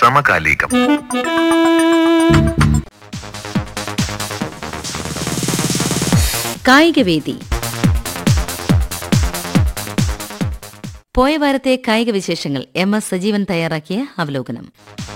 സമകാലികം കായികവേദി പോയ വാരത്തെ കായിക വിശേഷങ്ങൾ എം എസ് സജീവൻ തയ്യാറാക്കിയ അവലോകനം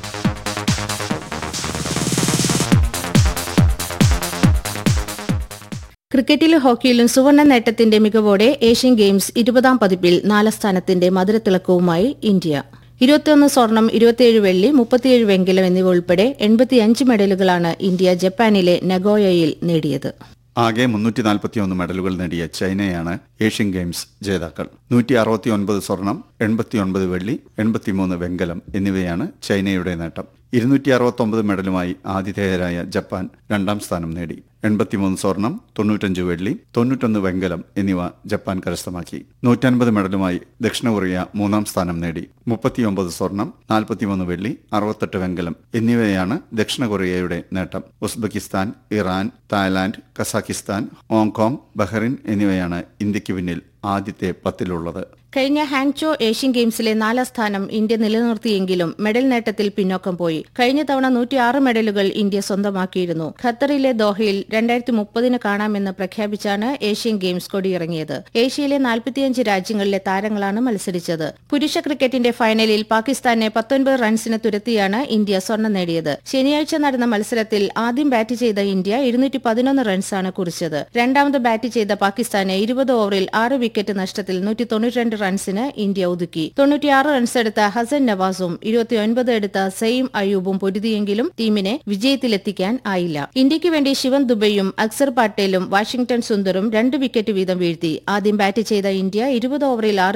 ക്രിക്കറ്റിലും ഹോക്കിയിലും സുവർണ നേട്ടത്തിന്റെ മികവോടെ ഏഷ്യൻ ഗെയിംസ് ഇരുപതാം പതിപ്പിൽ നാലാം സ്ഥാനത്തിന്റെ മധുരത്തിളക്കവുമായി ഇന്ത്യ ഇരുപത്തിയൊന്ന് സ്വർണം ഇരുപത്തിയേഴ് വെള്ളി മുപ്പത്തിയേഴ് വെങ്കലം എന്നിവ ഉൾപ്പെടെ എൺപത്തിയഞ്ച് മെഡലുകളാണ് ഇന്ത്യ ജപ്പാനിലെ നഗോയയിൽ നേടിയത് ആകെ മുന്നൂറ്റി നാൽപ്പത്തിയൊന്ന് മെഡലുകൾ നേടിയ ചൈനയാണ് ഏഷ്യൻ ഗെയിംസ് ജേതാക്കൾ നൂറ്റി അറുപത്തി ഒൻപത് സ്വർണം എൺപത്തിയൊൻപത് വെള്ളി എൺപത്തിമൂന്ന് വെങ്കലം എന്നിവയാണ് ചൈനയുടെ നേട്ടം ഇരുന്നൂറ്റി അറുപത്തൊമ്പത് മെഡലുമായി ആതിഥേയരായ ജപ്പാൻ രണ്ടാം സ്ഥാനം നേടി എൺപത്തിമൂന്ന് സ്വർണം തൊണ്ണൂറ്റഞ്ച് വെള്ളി തൊണ്ണൂറ്റൊന്ന് വെങ്കലം എന്നിവ ജപ്പാൻ കരസ്ഥമാക്കി നൂറ്റൻപത് മെഡലുമായി ദക്ഷിണ കൊറിയ മൂന്നാം സ്ഥാനം നേടി മുപ്പത്തിയൊമ്പത് സ്വർണം നാൽപ്പത്തിമൂന്ന് വെള്ളി അറുപത്തെട്ട് വെങ്കലം എന്നിവയാണ് ദക്ഷിണ കൊറിയയുടെ നേട്ടം Uzbekistan Iran Thailand Kazakhstan Hong Kong Bahrain എന്നിവയാണ് ഇന്ത്യക്ക് പിന്നിൽ ആദ്യത്തെ പത്തിലുള്ളത് കഴിഞ്ഞ ഹാങ്ചോ ഏഷ്യൻ ഗെയിംസിലെ നാലാം സ്ഥാനം ഇന്ത്യ നിലനിർത്തിയെങ്കിലും മെഡൽ നേട്ടത്തിൽ പിന്നോക്കം പോയി കഴിഞ്ഞ തവണ നൂറ്റിയാറ് മെഡലുകൾ ഇന്ത്യ സ്വന്തമാക്കിയിരുന്നു ഖത്തറിലെ ദോഹയിൽ രണ്ടായിരത്തി മുപ്പതിന് കാണാമെന്ന് പ്രഖ്യാപിച്ചാണ് ഏഷ്യൻ ഗെയിംസ് കൊടിയിറങ്ങിയത് ഏഷ്യയിലെ നാൽപ്പത്തിയഞ്ച് രാജ്യങ്ങളിലെ താരങ്ങളാണ് മത്സരിച്ചത് പുരുഷ ക്രിക്കറ്റിന്റെ ഫൈനലിൽ പാകിസ്ഥാനെ പത്തൊൻപത് റൺസിന് തുരത്തിയാണ് ഇന്ത്യ സ്വർണം നേടിയത് ശനിയാഴ്ച നടന്ന മത്സരത്തിൽ ആദ്യം ബാറ്റ് ചെയ്ത ഇന്ത്യ ഇരുന്നൂറ്റി പതിനൊന്ന് റൺസാണ് കുറിച്ചത് രണ്ടാമത് ബാറ്റ് ചെയ്ത പാകിസ്ഥാനെ ഇരുപത് ഓവറിൽ ആറ് വിക്കറ്റ് നഷ്ടത്തിൽ നൂറ്റി തൊണ്ണൂറ്റിരണ്ട് റൺസിന് ഇന്ത്യ ഒതുക്കി തൊണ്ണൂറ്റിയാറ് റൺസ് എടുത്ത ഹസൻ നവാസും ഇരുപത്തിയൊൻപത് എടുത്ത സയിം അയൂബും പൊരുതിയെങ്കിലും ടീമിനെ വിജയത്തിലെത്തിക്കാൻ ആയില്ല ഇന്ത്യയ്ക്ക് വേണ്ടി ശിവൻ ദുബൈയും അക്സർ പാട്ടേലും വാഷിംഗ്ടൺ സുന്ദറും രണ്ട് വിക്കറ്റ് വീതം വീഴ്ത്തി ആദ്യം ബാറ്റ് ചെയ്ത ഇന്ത്യ ഇരുപത് ഓവറിൽ ആറ്